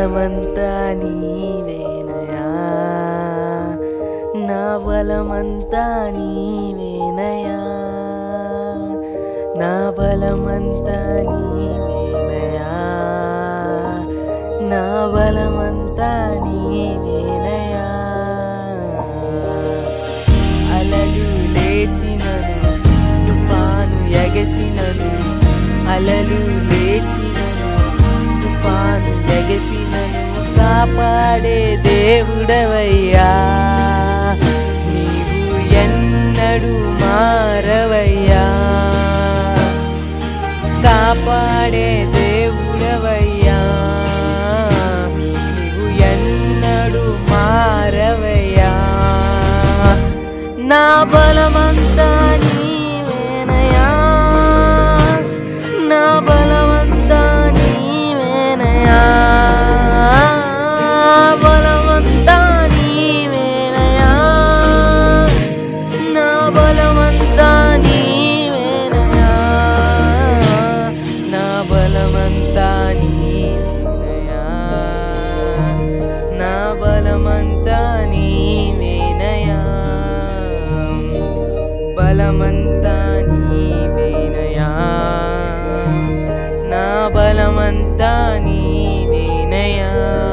బలమంతా నీవేనయా నా బలమంతా నీవేనయా నా బలమంతా నీవేనయా నా బలమంతా నీవేనయా అలలు లేచినను తుఫాను ఎగసినను అలలు లేచినను తుఫాను ఎగసినను కాపాడే దేవుడవయ్యా నీవు ఎన్నడు మారవయ్యా కాపాడే దేవుడవయ్యా నీవు ఎన్నడు మారవయ్యా నా బలమంతా నీవేనయా నా బలమంతా నీవేనయా బలమంతా నీవేనయా నా బలమంతా నీవేనయా నా బలమంతా నీవేనయా నా బలమంతా నీవేనయా బలమంతా నీవేనయా నా బలమంతా నీవేనయా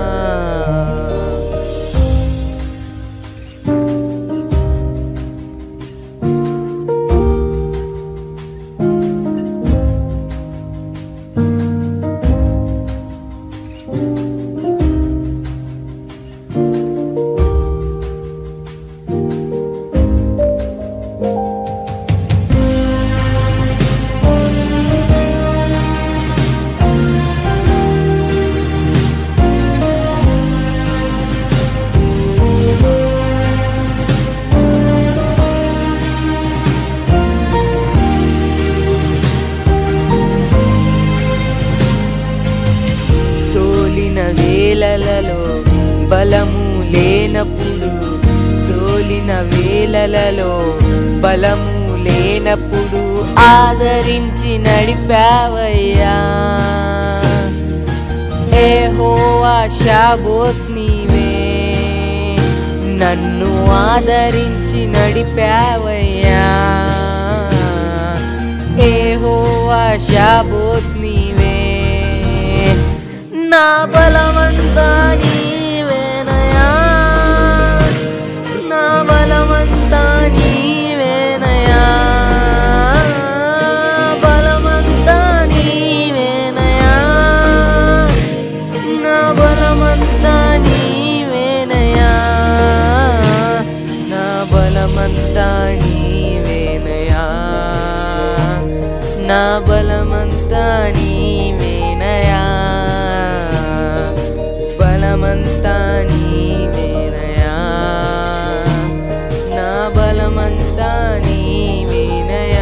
సోలిన వేలలలో బలము లేనప్పుడు సోలిన వేలలలో బలము లేనప్పుడు ఆదరించి నడిపావయ్యా ఏ హోవా షాబోత్ నీవే నన్ను ఆదరించి నడిపావయ్యా ఏ హోవా షాబోత్ నీవే నా బలమంతా నీవేనయా నా బలమంతా నీవేనయా బలమంతా నీవేనయా నా బలమంతా నీవేనయా నా బలమంతా నీవేనయా నా బలమంతా నీవేనయా బలమంతా నీవేనయా నా బలమంతా నీవేనయా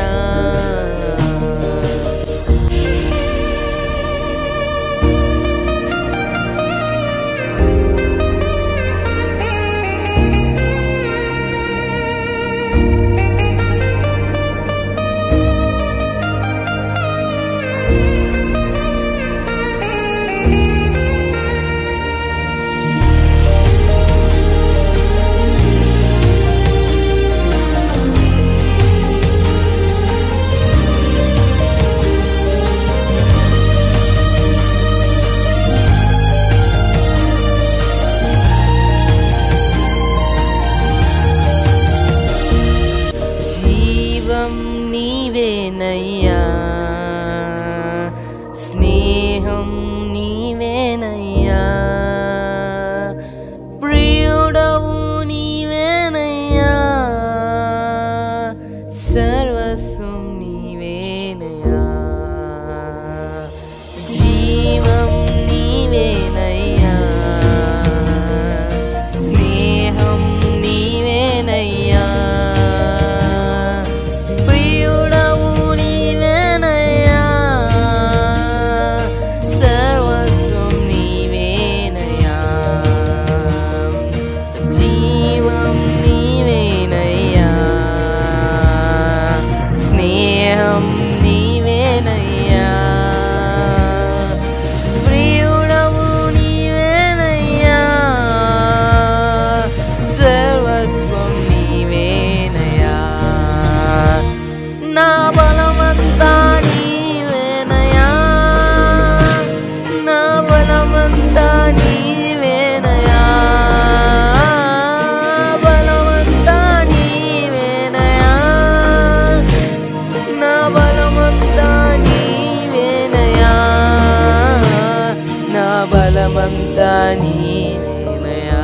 బలమంతా నీవేనయా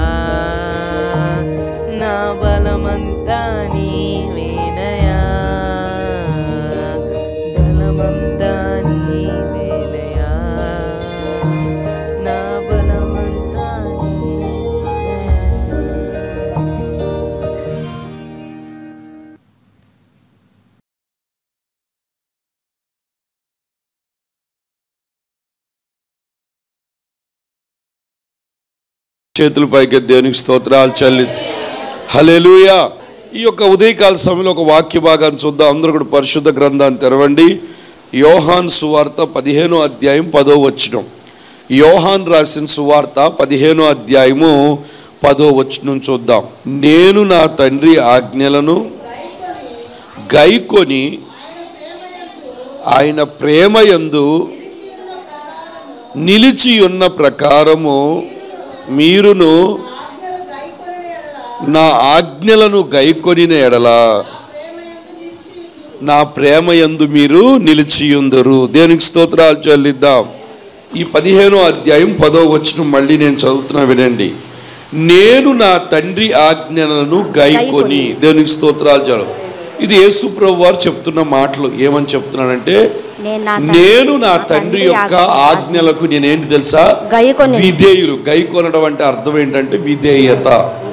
నా బలమంతా నీవేనయా బలమంతా నీవేనయా నా బలమంతా నీవేనయా చేతుల పైకి దేవునికి స్తోత్రాలు చెల్లి హల్లెలూయా ఈ యొక్క ఉదయకాల సమయంలో ఒక వాక్య భాగాన్ని చూద్దాం అందరూ కూడా పరిశుద్ధ గ్రంథాన్ని తెరవండి యోహాన్ సువార్త పదిహేనో అధ్యాయం పదో వచనం యోహాన్ రాసిన సువార్త పదిహేనో అధ్యాయము పదో వచనం చూద్దాం నేను నా తండ్రి ఆజ్ఞలను గైకొని ఆయన ప్రేమయందు నిలిచి ఉన్న ప్రకారము మీరును నా ఆజ్ఞలను గైకొనిన ఎడల నా ప్రేమ యందు మీరు నిలిచియుందరు దేనికి స్తోత్రాలు చెల్లిద్దాం ఈ పదిహేనో అధ్యాయం పదో వచనం మళ్ళీ నేను చదువుతున్నా వినండి నేను నా తండ్రి ఆజ్ఞలను గైకొని దేవునికి స్తోత్రాలు చదువు ఇది యేసు ప్రభు వారు చెప్తున్న మాటలు ఏమని చెప్తున్నానంటే నేను నా నేను నా తండ్రి యొక్క ఆజ్ఞలకు నేనేంటి తెలుసా గైకొని విధేయులు గైకొనడం అంటే అర్థం ఏంటంటే విధేయత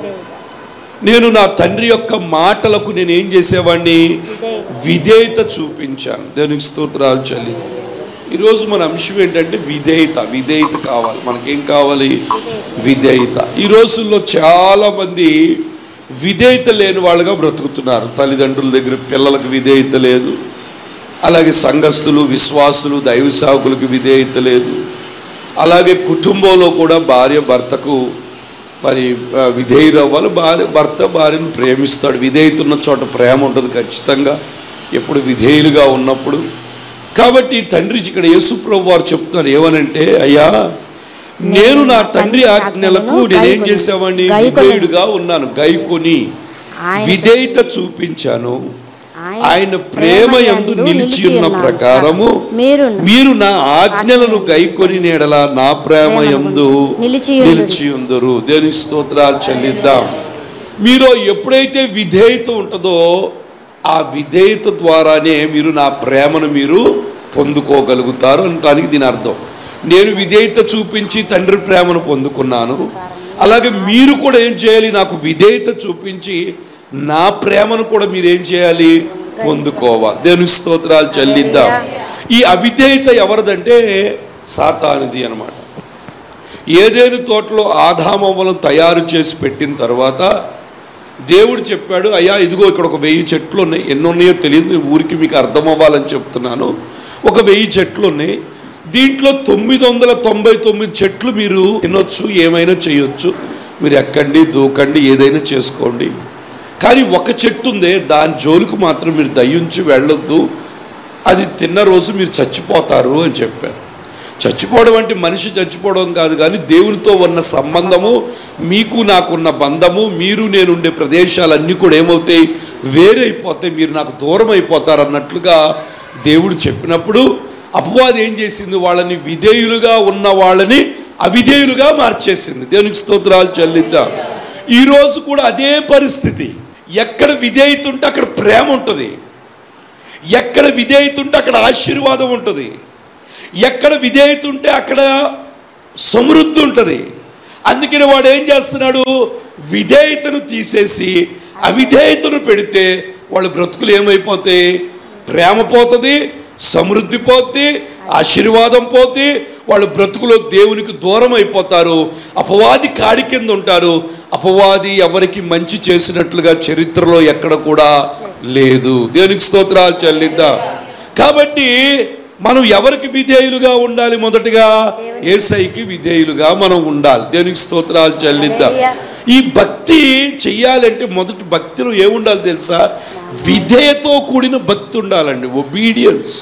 నేను నా తండ్రి యొక్క మాటలకు నేను ఏం చేసేవాడిని విధేయత చూపించాను దేవునికి స్తోత్రాలు చల్లి ఈరోజు మన అంశం ఏంటంటే విధేయత విధేయత కావాలి మనకేం కావాలి విధేయత ఈ రోజుల్లో చాలా మంది విధేయత లేని వాళ్ళుగా బ్రతుకుతున్నారు తల్లిదండ్రుల దగ్గర పిల్లలకు విధేయత లేదు అలాగే సంఘస్థులు విశ్వాసులు దైవ సేవకులకు విధేయత లేదు అలాగే కుటుంబంలో కూడా భార్య భర్తకు మరి ఆ, విధేయులు అవ్వాలి భార్య భర్త భార్యను ప్రేమిస్తాడు విధేయత ఉన్న చోట ప్రేమ ఉంటుంది ఖచ్చితంగా ఎప్పుడు విధేయులుగా ఉన్నప్పుడు కాబట్టి తండ్రి ఇక్కడ యేసుప్రభు వారు చెప్తున్నారు ఏమనంటే అయ్యా నేను నా తండ్రి ఆజ్ఞలకు నేనేం చేసేవాడిని విధేయుడుగా ఉన్నాను గైకొని ఆయన విధేయత చూపించాను ఆయన ఆయన ప్రేమ యందు నిలిచి ఉన్న ప్రకారము మీరు మీరు నా ఆజ్ఞలను గైకొని నేడల నా ప్రేమ యందు నిలిచియుందురు. నిలిచి ఉందరు దేని స్తోత్రాలు చెల్లిద్దాం మీరు ఎప్పుడైతే విధేయత ఉంటుందో ఆ విధేయత ద్వారానే మీరు నా ప్రేమను మీరు పొందుకోగలుగుతారు అనటానికి దీని అర్థం నేను విధేయత చూపించి తండ్రి ప్రేమను పొందుకున్నాను అలాగే మీరు కూడా ఏం చేయాలి నాకు విధేయత చూపించి నా ప్రేమను కూడా మీరు ఏం చేయాలి పొందుకోవాలి దేవునికి స్తోత్రాలు చెల్లిద్దాం ఈ అవిధేయత ఎవరిదంటే సాతానిది అన్నమాట ఏదేను తోటలో ఆదామవ్వలను తయారు చేసి పెట్టిన తర్వాత దేవుడు చెప్పాడు అయ్యా ఇదిగో ఇక్కడ ఒక వెయ్యి చెట్లు ఉన్నాయి ఎన్ని ఉన్నాయో తెలియదు నేను ఊరికి మీకు అర్థం అవ్వాలని చెప్తున్నాను ఒక వెయ్యి చెట్లు ఉన్నాయి దీంట్లో తొమ్మిది వందల తొంభై తొమ్మిది చెట్లు మీరు తినొచ్చు ఏమైనా చేయొచ్చు మీరు ఎక్కండి దూకండి ఏదైనా చేసుకోండి కానీ ఒక చెట్టు ఉందే దాని జోలికి మాత్రం మీరు దయ్యుంచి వెళ్ళొద్దు అది తిన్న రోజు మీరు చచ్చిపోతారు అని చెప్పారు చచ్చిపోవడం అంటే మనిషి చచ్చిపోవడం కాదు కానీ దేవునితో ఉన్న సంబంధము మీకు నాకున్న బంధము మీరు నేను ఉండే ప్రదేశాలన్నీ కూడా ఏమవుతాయి వేరైపోతాయి మీరు నాకు దూరం అయిపోతారు అన్నట్లుగా దేవుడు చెప్పినప్పుడు అపవాది ఏం చేసింది వాళ్ళని విధేయులుగా ఉన్న వాళ్ళని అవిధేయులుగా మార్చేసింది దేవునికి స్తోత్రాలు చెల్లిద్దాం ఈరోజు కూడా అదే పరిస్థితి ఎక్కడ విధేయత ఉంటే అక్కడ ప్రేమ ఉంటుంది ఎక్కడ విధేయత ఉంటే అక్కడ ఆశీర్వాదం ఉంటుంది ఎక్కడ విధేయత ఉంటే అక్కడ సమృద్ధి ఉంటుంది అందుకని వాడు ఏం చేస్తున్నాడు విధేయతను తీసేసి అవిధేయతను పెడితే వాళ్ళ బ్రతుకులు ఏమైపోతాయి ప్రేమ పోతుంది సమృద్ధి పోతుంది ఆశీర్వాదం పోతుంది వాళ్ళ బ్రతుకులో దేవునికి దూరం అయిపోతారు అపవాది కాడి కింద ఉంటారు అపవాది ఎవరికి మంచి చేసినట్లుగా చరిత్రలో ఎక్కడ కూడా లేదు దేవునికి స్తోత్రాలు చెల్లిద్దాం కాబట్టి మనం ఎవరికి విధేయులుగా ఉండాలి మొదటిగా ఏసైకి విధేయులుగా మనం ఉండాలి దేవునికి స్తోత్రాలు చెల్లిద్దాం ఈ భక్తి చెయ్యాలంటే మొదటి భక్తిలో ఏముండాలి తెలుసా విధేయతో కూడిన భక్తి ఉండాలండి ఒబీడియన్స్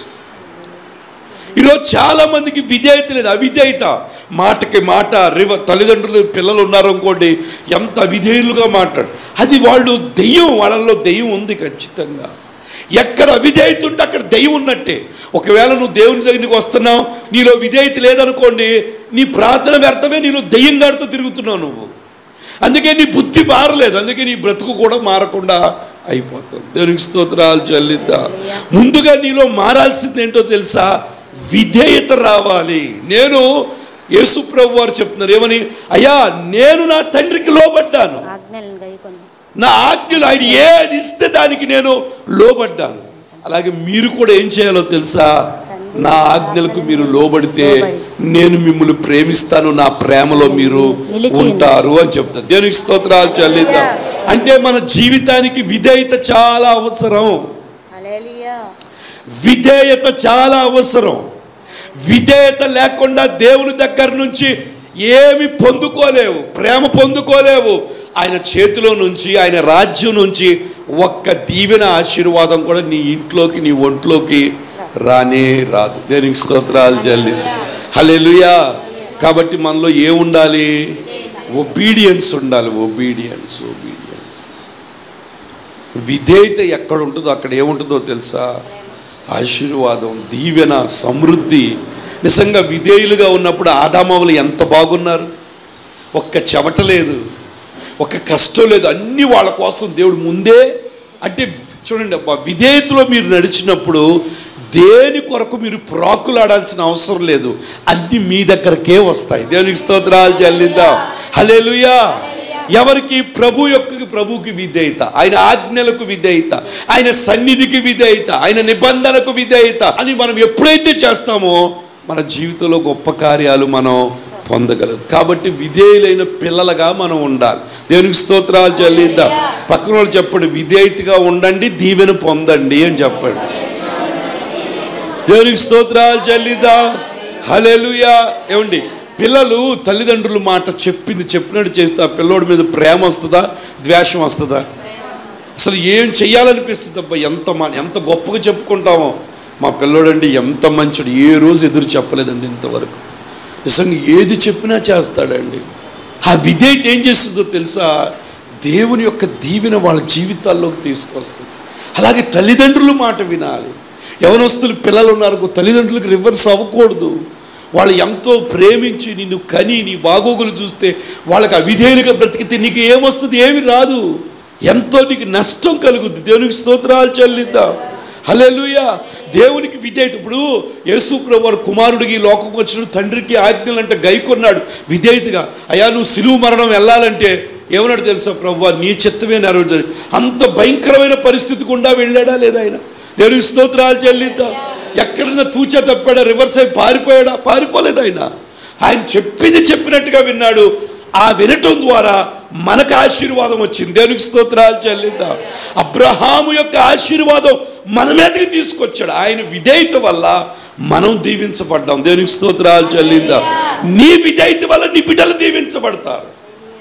ఈరోజు చాలా మందికి విధేయత లేదు అవిధేయత మాటకి మాట రివ తల్లిదండ్రులు పిల్లలు ఉన్నారు అనుకోండి ఎంత విధేయులుగా మాట్లాడు అది వాళ్ళు దెయ్యం వాళ్ళల్లో దెయ్యం ఉంది ఖచ్చితంగా ఎక్కడ అవిధేయత ఉంటే అక్కడ దెయ్యం ఉన్నట్టే ఒకవేళ నువ్వు దేవుని దగ్గరికి వస్తున్నావు నీలో విధేయత లేదనుకోండి నీ ప్రార్థన వ్యర్థమే నీలో దెయ్యం గాడితో తిరుగుతున్నావు నువ్వు అందుకే నీ బుద్ధి మారలేదు అందుకే నీ బ్రతుకు కూడా మారకుండా అయిపోతుంది దేవునికి స్తోత్రాలు చెల్లిద్దా ముందుగా నీలో మారాల్సింది ఏంటో తెలుసా విధేయత రావాలి నేను యేసుప్రభు వారు చెప్తున్నారు ఏమని అయ్యా నేను నా తండ్రికి లోబడ్డాను ఆజ్ఞలను గైకొని నా ఆజ్ఞలు ఆయన ఏది ఇస్తే దానికి నేను లోబడ్డాను అలాగే మీరు కూడా ఏం చేయాలో తెలుసా నా ఆజ్ఞలకు మీరు లోబడితే నేను మిమ్మల్ని ప్రేమిస్తాను నా ప్రేమలో మీరు నిలిచి ఉంటారు అని చెప్తాను దేవునికి స్తోత్రాలు చెల్లిద్దాం అంటే మన జీవితానికి విధేయత చాలా అవసరం విధేయత చాలా అవసరం విధేయత లేకుండా దేవుని దగ్గర నుంచి ఏమి పొందుకోలేవు ప్రేమ పొందుకోలేవు ఆయన చేతిలో నుంచి ఆయన రాజ్యం నుంచి ఒక్క దీవెన ఆశీర్వాదం కూడా నీ ఇంట్లోకి నీ ఒంట్లోకి రానే రాదు దేనికి స్తోత్రాలు జల్లి హల్లెలూయా కాబట్టి మనలో ఏముండాలి ఒబీడియన్స్ ఉండాలి ఒబీడియన్స్ ఒబీడియన్స్ విధేయత ఎక్కడ ఉంటుందో అక్కడ ఏముంటుందో తెలుసా ఆశీర్వాదం దీవెన సమృద్ధి నిజంగా విధేయులుగా ఉన్నప్పుడు ఆదామవులు ఎంత బాగున్నారు ఒక్క చెమట లేదు ఒక్క కష్టం లేదు అన్ని వాళ్ళ కోసం దేవుడు ముందే అంటే చూడండి అబ్బా విధేయతలో మీరు నడిచినప్పుడు దేని కొరకు మీరు ప్రాకులాడాల్సిన అవసరం లేదు అన్ని మీ దగ్గరకే వస్తాయి దేవునికి స్తోత్రాలు చెల్లిద్దాం హల్లెలూయా ఎవరికి ప్రభు యొక్క ప్రభుకి విధేయత ఆయన ఆజ్ఞలకు విధేయత ఆయన సన్నిధికి విధేయత ఆయన నిబంధనకు విధేయత అని మనం ఎప్పుడైతే చేస్తామో మన జీవితంలో గొప్ప కార్యాలు మనం పొందగలదు కాబట్టి విధేయులైన పిల్లలుగా మనం ఉండాలి దేవునికి స్తోత్రాలు చెల్లిద్దాం పక్కన వాళ్ళు చెప్పండి విధేయతగా ఉండండి దీవెన పొందండి అని చెప్పండి దేవునికి స్తోత్రాలు చెల్లిద్దాం హల్లెలూయా ఏమండి పిల్లలు తల్లిదండ్రుల మాట చెప్పింది చెప్పినట్టు చేస్తే ఆ పిల్లోడి మీద ప్రేమ వస్తుందా ద్వేషం వస్తుందా అసలు ఏం చెయ్యాలనిపిస్తుంది అబ్బా ఎంత మా ఎంత గొప్పగా చెప్పుకుంటామో మా పిల్లోడండి ఎంత మంచిడు ఏ రోజు ఎదురు చెప్పలేదండి ఇంతవరకు నిజంగా ఏది చెప్పినా చేస్తాడండి ఆ విధేయత ఏం చేస్తుందో తెలుసా దేవుని యొక్క దీవెన వాళ్ళ జీవితాల్లోకి తీసుకొస్తుంది అలాగే తల్లిదండ్రుల మాట వినాలి యవనస్తులు పిల్లలు ఉన్నారు తల్లిదండ్రులకు రివర్స్ అవ్వకూడదు వాళ్ళు ఎంతో ప్రేమించి నిన్ను కని నీ బాగోగులు చూస్తే వాళ్ళకి అవిధేయులుగా బ్రతికితే నీకు ఏమొస్తుంది ఏమి రాదు ఎంతో నీకు నష్టం కలుగుద్ది దేవునికి స్తోత్రాలు చెల్లిద్దాం హల్లెలూయా దేవునికి విధేయత ఇప్పుడు యేసు ప్రభు వారు కుమారుడికి ఈ లోకం వచ్చిన తండ్రికి ఆజ్ఞలు అంటే గైకొన్నాడు విధేయతగా అయ్యా నువ్వు సిలువు మరణం వెళ్ళాలంటే ఏమన్నాడు తెలుసా ప్రభు నీ చిత్తమే నెరవేర్చాడు అంత భయంకరమైన పరిస్థితి గుండా వెళ్ళాడా లేదా ఆయన దేవునికి స్తోత్రాలు చెల్లిద్దాం ఎక్కడన్నా తూచా తప్పాడా రివర్స్ అయి పారిపోయాడా పారిపోలేదు ఆయన ఆయన చెప్పింది చెప్పినట్టుగా విన్నాడు ఆ వినటం ద్వారా మనకు ఆశీర్వాదం వచ్చింది దేవునికి స్తోత్రాలు చెల్లిద్దాం అబ్రహాము యొక్క ఆశీర్వాదం మన మీదకి తీసుకొచ్చాడు ఆయన విధేయత వల్ల మనం దీవించబడ్డాం దేవునికి స్తోత్రాలు చెల్లిద్దాం నీ విధేయత వల్ల నీ బిడ్డలు దీవించబడతారు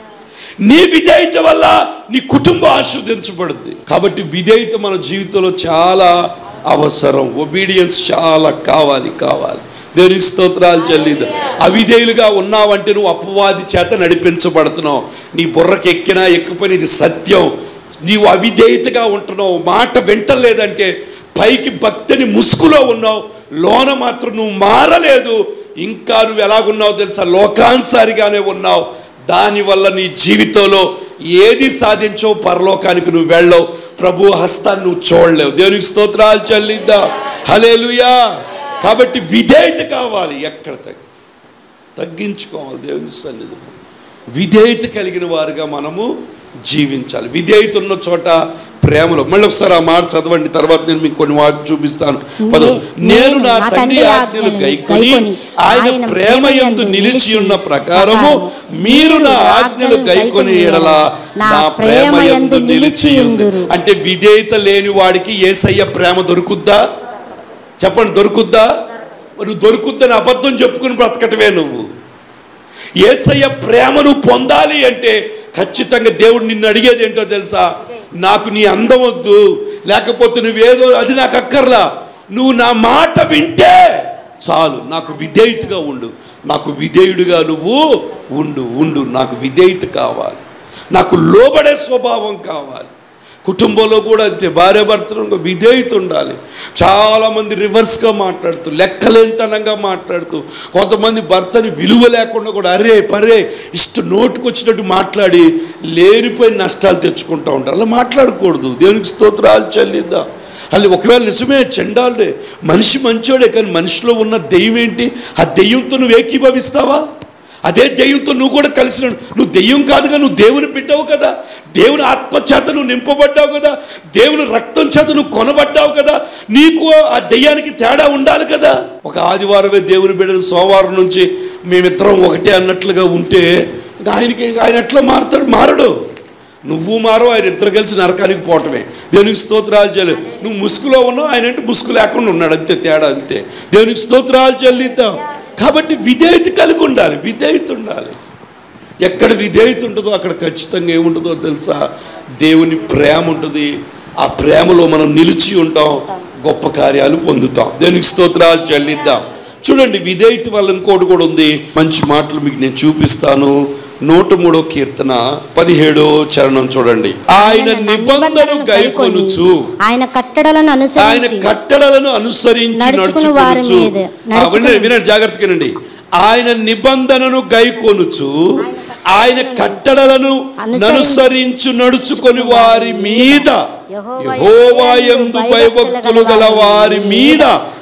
నీ విధేయత వల్ల నీ కుటుంబం ఆస్వాదించబడుద్ది కాబట్టి విధేయత మన జీవితంలో చాలా అవసరం ఒబీడియన్స్ చాలా కావాలి కావాలి దేవునికి స్తోత్రాలు చెల్లిద్దాం అవిధేయులుగా ఉన్నావంటే నువ్వు అపవాది చేత నడిపించబడుతున్నావు నీ బుర్రకి ఎక్కినా ఎక్కిపోయిన ఇది సత్యం నీవు అవిధేయతగా ఉంటున్నావు మాట వింటలేదంటే పైకి భక్తిని ముసుగులో ఉన్నావు లోన మాత్రం నువ్వు మారలేదు ఇంకా నువ్వు ఎలాగున్నావు తెలుసా లోకానుసారిగానే ఉన్నావు దానివల్ల నీ జీవితంలో ఏది సాధించో పరలోకానికి నువ్వు వెళ్ళవు ప్రభు హస్తాన్ని నువ్వు చూడలేవు దేవునికి స్తోత్రాలు చెల్లిద్దా హలేలుయా కాబట్టి విధేయత కావాలి ఎక్కడ తగ్గి తగ్గించుకోవాలి దేవుని సన్నిధి విధేయత కలిగిన వారుగా మనము జీవించాలి విధేయత ఉన్న చోట ప్రేమలో మళ్ళీ ఒకసారి ఆ మాట చదవండి తర్వాత నేను మీకు కొన్ని వాటి చూపిస్తాను పదో నేను నా తండ్రి ఆజ్ఞలు గైకొని ఆయన ప్రేమ యందు నిలిచి ఉన్న ప్రకారము మీరు నా ఆజ్ఞలు గైకొని ఎడల నా ప్రేమ యందు నిలిచి ఉంది అంటే విధేయత లేని వాడికి ఏసయ్య ప్రేమ దొరుకుద్దా చెప్పండి దొరుకుద్దా మరి నువ్వు దొరుకుద్దని అబద్ధం చెప్పుకుని బ్రతకటమే నువ్వు ఏసయ్య ప్రేమను పొందాలి అంటే ఖచ్చితంగా దేవుడు నిన్ను అడిగేది ఏంటో తెలుసా నాకు నీ అందం వద్దు లేకపోతే నువ్వేదో అది నాకు అక్కర్లా నువ్వు నా మాట వింటే చాలు నాకు విధేయతగా ఉండు నాకు విధేయుడిగా నువ్వు ఉండు ఉండు నాకు విధేయత కావాలి నాకు లోబడే స్వభావం కావాలి కుటుంబంలో కూడా అంతే భార్య భర్తలు విధేయత ఉండాలి చాలామంది రివర్స్గా మాట్లాడుతూ లెక్కలేంతనంగా మాట్లాడుతూ కొంతమంది భర్తని విలువ లేకుండా కూడా అరే పరే ఇష్ట నోటుకు వచ్చినట్టు మాట్లాడి లేనిపోయిన నష్టాలు తెచ్చుకుంటూ ఉంటారు అలా మాట్లాడకూడదు దేవునికి స్తోత్రాలు చెల్లిద్దాం అది ఒకవేళ నిజమే చెండాలే మనిషి మంచోడే కానీ మనిషిలో ఉన్న దెయ్యం ఏంటి ఆ దెయ్యంతో నువ్వు ఏకీభవిస్తావా అదే దెయ్యంతో నువ్వు కూడా కలిసినాడు నువ్వు దెయ్యం కాదుగా నువ్వు దేవుని పెట్టావు కదా దేవుని ఆత్మ చేత నువ్వు నింపబడ్డావు కదా దేవుని రక్తం చేత నువ్వు కొనబడ్డావు కదా నీకు ఆ దెయ్యానికి తేడా ఉండాలి కదా ఒక ఆదివారమే దేవుని బిడ్డలు సోమవారం నుంచి మేమిద్దరం ఒకటే అన్నట్లుగా ఉంటే ఇంకా ఆయనకి ఇంకా ఆయన ఎట్లా మారుతాడు మారడు నువ్వు మారో ఆయన ఇద్దరు కలిసి నరకానికి పోవటమే దేవునికి స్తోత్రాలు చెల్లి నువ్వు ముసుగులో ఉన్నావు ఆయన అంటే ముసుగు లేకుండా ఉన్నాడు అంతే తేడా అంతే దేవునికి స్తోత్రాలు చెల్లిద్దాం కాబట్టి విధేయత కలిగి ఉండాలి విధేయత ఉండాలి ఎక్కడ విధేయత ఉంటుందో అక్కడ ఖచ్చితంగా ఏముంటుందో తెలుసా దేవుని ప్రేమ ఉంటుంది ఆ ప్రేమలో మనం నిలిచి ఉంటాం గొప్ప కార్యాలు పొందుతాం దేవునికి స్తోత్రాలు చెల్లిద్దాం చూడండి విధేయత వల్ల ఇంకోటి కూడా ఉంది మంచి మాటలు మీకు నేను చూపిస్తాను నూట మూడో కీర్తన పదిహేడో చరణం చూడండి ఆయన నిబంధన గైకొనుచు ఆయన కట్టడలను ఆయన అనుసరించి కట్టడలను అనుసరించి నడుచుకుని వారి నడుచుకొనుచు మీద, ఆ, నడుచుకుని- వినండి వినండి జాగ్రత్తగా వినండి ఆయన నిబంధనను గైకొనుచు ఆయన కట్టడలను అనుసరించు నడుచుకొని వారి మీద యెహోవాయందు భయభక్తులు గల వారి మీద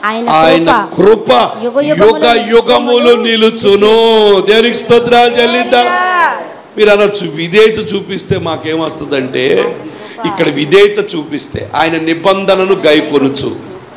ఆయన కృప యుగ యుగములు నిలుచును దేవునికి స్తోత్రాలు చెల్లిద్దాం మీరు అనొచ్చు విధేయత చూపిస్తే మాకేమొస్తుందంటే ఇక్కడ విధేయత చూపిస్తే ఆయన నిబంధనను గైకొనుచు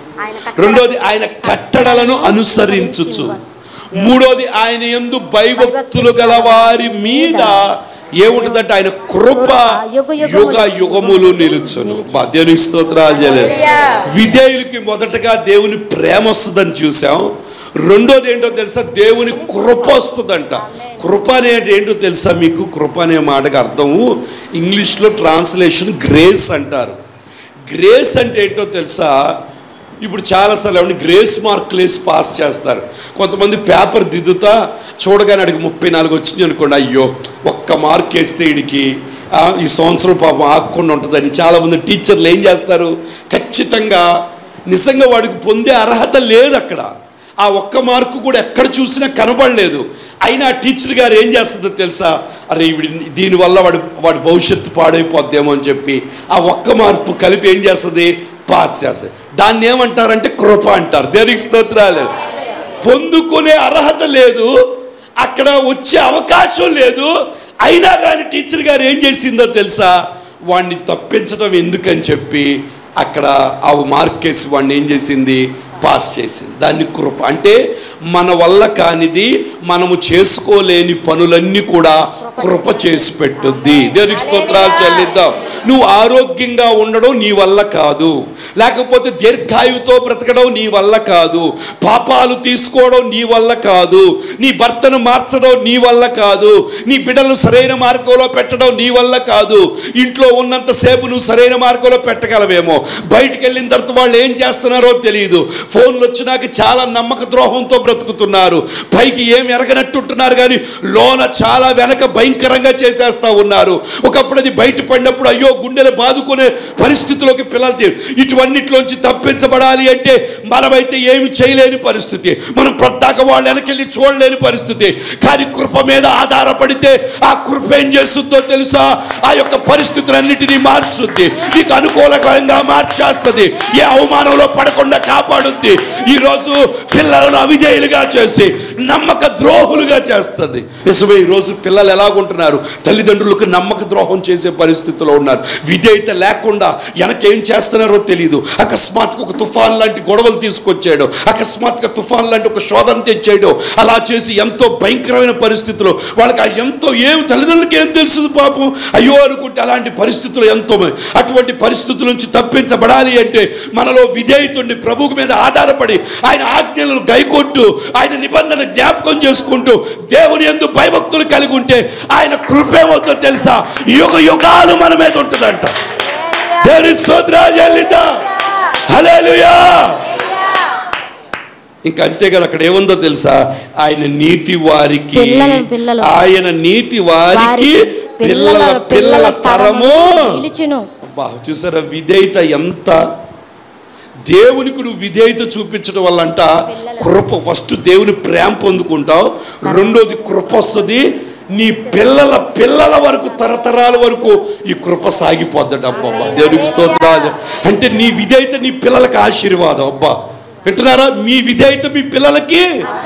రెండోది ఆయన కట్టడలను అనుసరించుచు మూడోది ఆయన ఎందు భయభక్తులు గల వారి మీద ఏముంటుందంటే ఆయన కృప యుగ యుగములు నిలుచును బా, దేవునికి స్తోత్రాలు చేయలేదు విధేయులకి మొదటగా దేవుని ప్రేమ వస్తుందని చూసాం రెండోది ఏంటో తెలుసా దేవుని కృప వస్తుందంట కృప అనేది ఏంటో తెలుసా మీకు కృప అనే మాటకు అర్థము ఇంగ్లీష్లో ట్రాన్స్లేషన్ గ్రేస్ అంటారు గ్రేస్ అంటే ఏంటో తెలుసా ఇప్పుడు చాలాసార్లు ఏమంటే గ్రేస్ మార్కులు వేసి పాస్ చేస్తారు కొంతమంది పేపర్ దిద్దుతా చూడగానే అడిగి ముప్పై నాలుగు వచ్చింది అనుకోండి అయ్యో ఒక్క మార్క్ వేస్తే వీడికి ఆ, ఈ సంవత్సరం పాపం ఆకుండా ఉంటుందని చాలామంది టీచర్లు ఏం చేస్తారు ఖచ్చితంగా నిజంగా వాడికి పొందే అర్హత లేదు అక్కడ ఆ ఒక్క మార్కు కూడా ఎక్కడ చూసినా కనబడలేదు అయినా ఆ టీచర్ గారు ఏం చేస్తుందో తెలుసా అరే వీడి దీనివల్ల వాడి వాడి భవిష్యత్తు పాడైపోద్దేమో అని చెప్పి ఆ ఒక్క మార్పు కలిపి ఏం చేస్తుంది పాస్ చేస్తుంది దాన్ని ఏమంటారంటే కృప అంటారు దేనికి స్తోత్రాలు పొందుకునే అర్హత లేదు అక్కడ వచ్చే అవకాశం లేదు అయినా కానీ టీచర్ గారు ఏం చేసిందో తెలుసా వాడిని తప్పించడం ఎందుకని చెప్పి అక్కడ ఆ మార్క్ వేసి వాడిని ఏం చేసింది పాస్ చేసింది దాన్ని కృప అంటే మన వల్ల కానిది మనము చేసుకోలేని పనులన్నీ కూడా కృప చేసి పెట్టుద్ది దేవునికి స్తోత్రాలు చెల్లిద్దాం నువ్వు ఆరోగ్యంగా ఉండడం నీ వల్ల కాదు లేకపోతే దీర్ఘాయువుతో బ్రతకడం నీ వల్ల కాదు పాపాలు తీసుకోవడం నీ వల్ల కాదు నీ భర్తను మార్చడం నీ వల్ల కాదు నీ బిడ్డలు సరైన మార్గంలో పెట్టడం నీ వల్ల కాదు ఇంట్లో ఉన్నంతసేపు నువ్వు సరైన మార్గంలో పెట్టగలవేమో బయటికి వెళ్ళిన తర్వాత వాళ్ళు ఏం చేస్తున్నారో తెలియదు ఫోన్లు వచ్చినాక చాలా నమ్మక ద్రోహంతో బ్రతుకుతున్నారు పైకి ఏం ఎరగనట్టుంటున్నారు కానీ లోన చాలా వెనక భయంకరంగా చేసేస్తా ఉన్నారు ఒకప్పుడు అది బయటపడినప్పుడు అయ్యో గుండెలు బాదుకునే పరిస్థితిలోకి పిల్లలు తీ- ఇటువన్నిట్లోంచి తప్పించబడాలి అంటే మనమైతే ఏమి చేయలేని పరిస్థితి మనం ప్రత్యేక వాళ్ళు వెనకెళ్ళి చూడలేని పరిస్థితి కానీ కృప మీద ఆధారపడితే ఆ కృప ఏం చేస్తుందో తెలుసా ఆ యొక్క పరిస్థితులన్నిటినీ మార్చుద్ది నీకు అనుకూలకరంగా మార్చేస్తుంది ఏ అవమానంలో పడకుండా కాపాడుద్ది ఈరోజు పిల్లలను అవిధేయులుగా చేసి నమ్మక ద్రోహులుగా చేస్తుంది నిజమే ఈరోజు పిల్లలు ఎలాగుంటున్నారు తల్లిదండ్రులకు నమ్మక ద్రోహం చేసే పరిస్థితిలో ఉన్నారు విధేయత లేకుండా వెనకేం చేస్తున్నారో తెలియదు అకస్మాత్తుగా ఒక తుఫాన్ లాంటి గొడవలు తీసుకొచ్చాడు అకస్మాత్తుగా తుఫాన్ లాంటి ఒక శోధన తెచ్చాడు అలా చేసి ఎంతో భయంకరమైన పరిస్థితుల్లో వాళ్ళకి ఆ ఎంతో ఏం తల్లిదండ్రులకి ఏం తెలుస్తుంది పాపం అయ్యో అనుకుంటే అలాంటి పరిస్థితులు ఎంతో మంది అటువంటి పరిస్థితుల నుంచి తప్పించబడాలి అంటే మనలో విధేయతుండి ప్రభువు మీద ఆధారపడి ఆయన ఆజ్ఞలను గైకొట్టు ఆయన నిబంధన జ్ఞాపకం చేసుకుంటూ దేవుని ఎందు భయభక్తులు కలిగి ఉంటే ఆయన కృపేమవుతో తెలుసా యుగ యుగాలు మన మీద ఉంటుందంట దేవుని స్తోత్రాలు చెల్లిద్దాం హల్లెలూయా ఇంకా అంతే కదా అక్కడ ఏముందో తెలుసా ఆయన నీతి వారికి పిల్లల- పిల్లలు. ఆయన నీతి వారికి పిల్లల పిల్లల తరము నిలిచును బా చూసారా విధేయత ఎంత దేవునికి నువ్వు విధేయత చూపించడం వల్ల అంట కృప ఫస్ట్ దేవుని ప్రేమ పొందుకుంటావు రెండోది కృప వస్తుంది నీ పిల్లల పిల్లల వరకు తరతరాల వరకు ఈ కృప సాగిపోద్దట అబ్బా దేవునికి స్తోత్రాలు అంటే నీ విధేయత నీ పిల్లలకి ఆశీర్వాదం అబ్బా వింటున్నారా మీ విధేయత మీ పిల్లలకి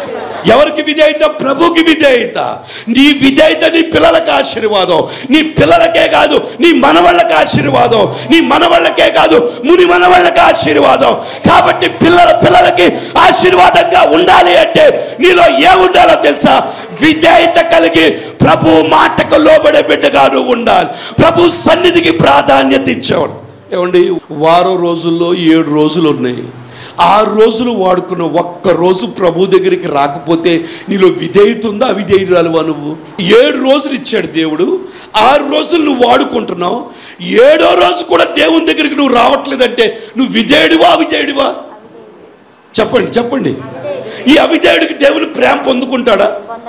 ఎవరికి విధేయత ప్రభుకి విధేయత నీ విధేయత నీ పిల్లలకు ఆశీర్వాదం నీ పిల్లలకే కాదు నీ మనవాళ్ళకి ఆశీర్వాదం నీ మనవాళ్ళకే కాదు ముని మనవాళ్ళకి ఆశీర్వాదం కాబట్టి పిల్లల పిల్లలకి ఆశీర్వాదంగా ఉండాలి అంటే నీలో ఏ ఉండాలో తెలుసా విధేయత కలిగి ప్రభు మాటకు లోబడే బిడ్డగా నువ్వు ఉండాలి ప్రభు సన్నిధికి ప్రాధాన్యత ఇచ్చేవాడు ఏమండి వారం రోజుల్లో ఏడు రోజులు ఉన్నాయి ఆరు రోజులు వాడుకున్న ఒక్క రోజు ప్రభు దగ్గరికి రాకపోతే నీలో విధేయత ఉందా అవిధేయురాలువా నువ్వు ఏడు రోజులు ఇచ్చాడు దేవుడు ఆరు రోజులు నువ్వు వాడుకుంటున్నావు ఏడో రోజు కూడా దేవుని దగ్గరికి నువ్వు రావట్లేదంటే నువ్వు విధేయుడివా అవిధేయుడివా చెప్పండి చెప్పండి ఈ అవిధేయుడికి దేవుని ప్రేమ పొందుకుంటాడా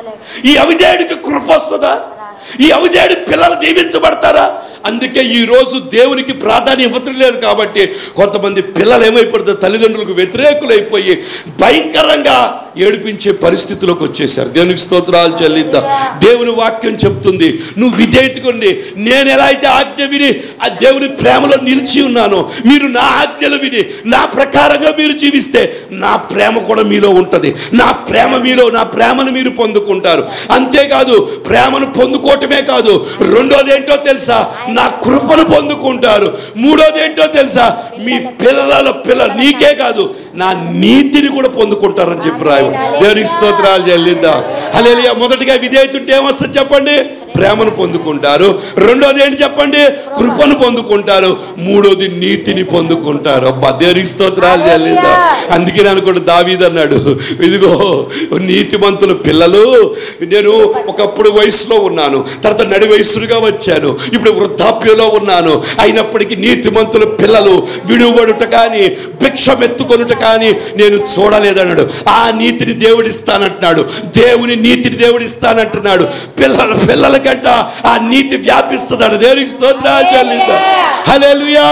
ఈ అవిధేయుడికి కృప వస్తుందా ఈ అవిధేయుడి పిల్లలు దీవించబడతారా అందుకే ఈ రోజు దేవునికి ప్రాధాన్యం ఇవ్వటం లేదు కాబట్టి కొంతమంది పిల్లలు ఏమైపోతారు తల్లిదండ్రులకు వ్యతిరేకులైపోయి భయంకరంగా ఏడిపించే పరిస్థితిలోకి వచ్చేసారు దేవునికి స్తోత్రాలు చెల్లిద్దాం దేవుని వాక్యం చెప్తుంది నువ్వు విధేయతకుండి నేను ఎలా అయితే ఆజ్ఞ విని ఆ దేవుని ప్రేమలో నిలిచి ఉన్నానో మీరు నా ఆజ్ఞలు విని నా ప్రకారంగా మీరు జీవిస్తే నా ప్రేమ కూడా మీలో ఉంటుంది నా ప్రేమ మీలో నా ప్రేమను మీరు పొందుకుంటారు అంతేకాదు ప్రేమను పొందుకోవటమే కాదు రెండోది ఏంటో తెలుసా నా కృపను పొందుకుంటారు మూడోది ఏంటో తెలుసా మీ పిల్లల పిల్లలు నీకే కాదు నా నీతిని కూడా పొందుకుంటారని చెప్పి రాయు దేవునికి స్తోత్రాలు చెల్లిద్దాం అలే మొదటిగా విధేయత ఉంటే ఏమొస్తుంది చెప్పండి ప్రేమను పొందుకుంటారు రెండోది ఏంటి చెప్పండి కృపను పొందుకుంటారు మూడోది నీతిని పొందుకుంటారు అబ్బా దేవునికి స్తోత్రాలు చెల్లిద్దాం అందుకే నేను కూడా దావీద్ అన్నాడు ఇదిగో నీతిమంతుల పిల్లలు నేను ఒకప్పుడు వయసులో ఉన్నాను తర్వాత నడి వయసులుగా వచ్చాను ఇప్పుడు వృద్ధాప్యంలో ఉన్నాను అయినప్పటికీ నీతిమంతుల పిల్లలు విడువడుట కానీ భిక్షమెత్తుకొనుట కానీ నేను చూడలేదన్నాడు ఆ నీతిని దేవుడిస్తానంటున్నాడు దేవుని నీతిని దేవుడిస్తానంటున్నాడు పిల్లల పిల్లలకంట ఆ నీతి వ్యాపిస్తుందట దేవునికి స్తోత్రాలు చెల్లిద్దాం హల్లెలూయా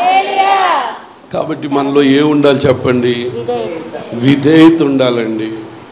కాబట్టి మనలో ఏ ఉండాలి చెప్పండి విధేయత ఉండాలండి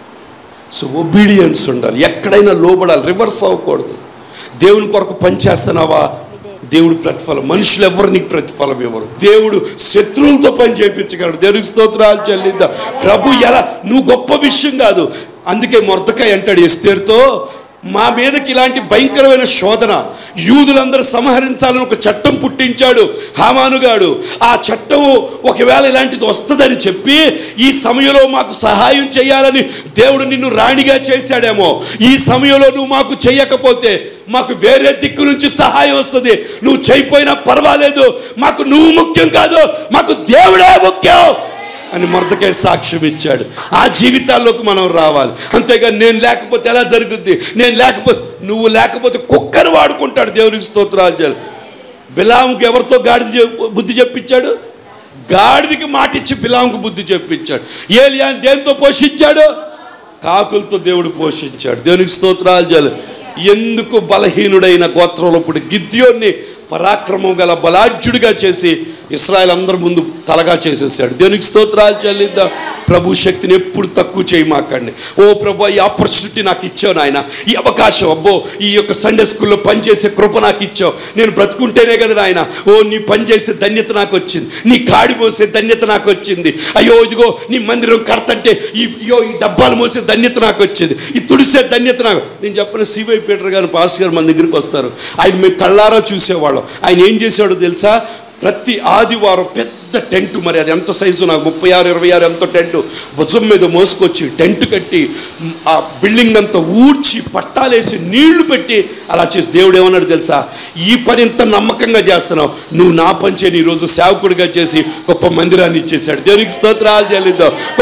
సో ఒబీడియన్స్ ఉండాలి ఎక్కడైనా లోబడాలి రివర్స్ అవ్వకూడదు దేవుని కొరకు పని చేస్తున్నావా దేవుడు ప్రతిఫలం మనుషులు ఎవరు నీకు ప్రతిఫలం ఇవ్వరు దేవుడు శత్రువులతో పని చేయించగలడు దేవునికి స్తోత్రాలు చెల్లిద్దా ప్రభు ఎలా నువ్వు గొప్ప విషయం కాదు అందుకే మొరతకాయ అంటాడు ఎస్తేరుతో మా మీదకి ఇలాంటి భయంకరమైన శోధన యూదులందరూ సంహరించాలని ఒక చట్టం పుట్టించాడు హామానుగాడు ఆ చట్టం ఒకవేళ ఇలాంటిది వస్తుందని చెప్పి ఈ సమయంలో మాకు సహాయం చేయాలని దేవుడు నిన్ను రాణిగా చేశాడేమో ఈ సమయంలో నువ్వు మాకు చేయకపోతే మాకు వేరే దిక్కు నుంచి సహాయం వస్తుంది నువ్వు చేయిపోయినా పర్వాలేదు మాకు నువ్వు ముఖ్యం కాదు మాకు దేవుడే ముఖ్యం అని మొరదకాయ సాక్ష్యం ఇచ్చాడు ఆ జీవితాల్లోకి మనం రావాలి అంతేగాని నేను లేకపోతే ఎలా జరుగుద్ది నేను లేకపోతే నువ్వు లేకపోతే కుక్కను వాడుకుంటాడు దేవునికి స్తోత్రాలు చేయాలి బిలాంకి ఎవరితో గాడిద చెప్- బుద్ధి చెప్పించాడు గాడిదికి మాట ఇచ్చి బిలాంకు బుద్ధి చెప్పించాడు ఏలియాని దేంతో పోషించాడు కాకులతో దేవుడు పోషించాడు దేవునికి స్తోత్రాలు చేయాలి ఎందుకు బలహీనుడైన గోత్రంలో పుట్టి గిద్యోన్ని పరాక్రమం గల బలాఢ్యుడిగా చేసి ఇస్రాయల్ అందరి ముందు తలగా చేసేసాడు దేవునికి స్తోత్రాలు చెల్లిద్దాం ప్రభు శక్తిని ఎప్పుడు తక్కువ చేయమాకండి ఓ ప్రభు ఈ ఆపర్చునిటీ నాకు ఇచ్చావు నాయన ఈ అవకాశం అబ్బో ఈ యొక్క సండే స్కూల్లో పనిచేసే కృప నాకు ఇచ్చావు నేను బ్రతుకుంటేనే కదా నాయన ఓ నీ పనిచేసే ధన్యత నాకు వచ్చింది నీ కాడి మోసే ధన్యత నాకు వచ్చింది అయ్యో ఇదిగో నీ మందిరం కడతంటే ఈ అయ్యో ఈ డబ్బాలు మోసే ధన్యత నాకు వచ్చింది ఈ తుడిసే ధన్యత నాకు నేను చెప్పిన సివై పీటర్ గారు పాస్ గారు మన దగ్గరికి వస్తారు ఆయన మేము కళ్ళారా చూసేవాళ్ళం ఆయన ఏం చేశాడో తెలుసా ప్రతి ఆదివారం పెద్ద టెంట్ మరి అది ఎంత సైజు నాకు ముప్పై ఆరు ఇరవై ఆరు ఎంత టెంట్ భుజం మీద మోసుకొచ్చి టెంట్ కట్టి మ్, ఆ బిల్డింగ్ అంతా ఊడ్చి పట్టాలేసి నీళ్లు పెట్టి అలా చేసి దేవుడు ఏమన్నాడు తెలుసా ఈ పని ఇంత నమ్మకంగా చేస్తున్నావు నువ్వు నా పని చేయని ఈరోజు సేవకుడిగా చేసి గొప్ప మందిరాన్ని ఇచ్చేసాడు దేవునికి స్తోత్రాలు చెల్లిద్దాం గొప్ప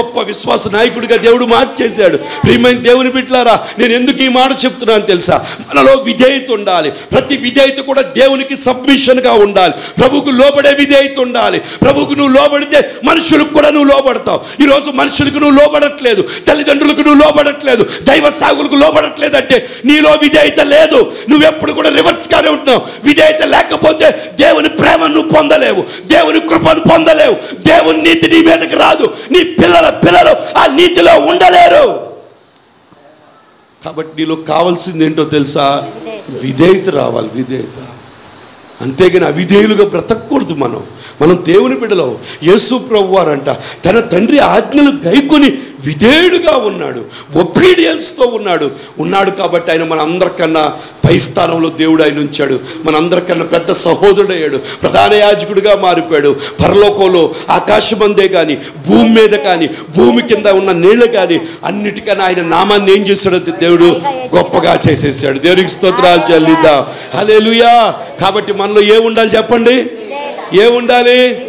గొప్ప విశ్వాస నాయకుడిగా దేవుడు మార్చేశాడు ప్రియమైన దేవుని బిడ్డలారా నేను ఎందుకు ఈ మాట చెప్తున్నాను తెలుసా మనలో విధేయత ఉండాలి ప్రతి విధేయత కూడా దేవునికి సబ్మిషన్గా ఉండాలి ప్రభువుకు లోబడే విధేయత ఉండాలి ప్రభువుకు నువ్వు లోబడితే మనుషులకు కూడా నువ్వు లోబడతావు ఈరోజు మనుషులకు నువ్వు లోబడట్లేదు తల్లిదండ్రులకు నువ్వు లోబడట్లేదు దైవ సాగులకు లోబడట్లేదు అంటే నీలో విధేయత లేదు నువ్వెప్పుడు కూడా రివర్స్గానే ఉంటున్నావు విధేయత లేకపోతే దేవుని ప్రేమను నువ్వు పొందలేవు దేవుని కృపను పొందలేవు దేవుని నీతి నీ మీదకి రాదు నీ పిల్లల పిల్లలు ఆ నీతిలో ఉండలేరు కాబట్టి నీలో కావాల్సింది ఏంటో తెలుసా విధేయత రావాలి విధేయత అంతేగాని అవిధేయులుగా బ్రతకూడదు మనం మనం దేవుని బిడ్డలో యేసు ప్రభు వారంట తన తండ్రి ఆజ్ఞలు గైకొని విధేయుడుగా ఉన్నాడు ఒబీడియన్స్తో ఉన్నాడు ఉన్నాడు కాబట్టి ఆయన మన అందరికన్నా పై స్థానంలో దేవుడు ఆయన ఉంచాడు మన అందరికన్నా పెద్ద సహోదరుడయ్యాడు ప్రధాన యాజకుడిగా మారిపోయాడు పరలోకంలో ఆకాశమందే కానీ భూమి మీద కానీ భూమి కింద ఉన్న నీళ్ళు కానీ అన్నిటికన్నా ఆయన నామాన్ని ఏం చేశాడో దేవుడు గొప్పగా చేసేసాడు దేవునికి స్తోత్రాలు చెల్లిద్దాం హల్లెలూయా కాబట్టి మనలో ఏ ఉండాలి చెప్పండి ఏ ఉండాలి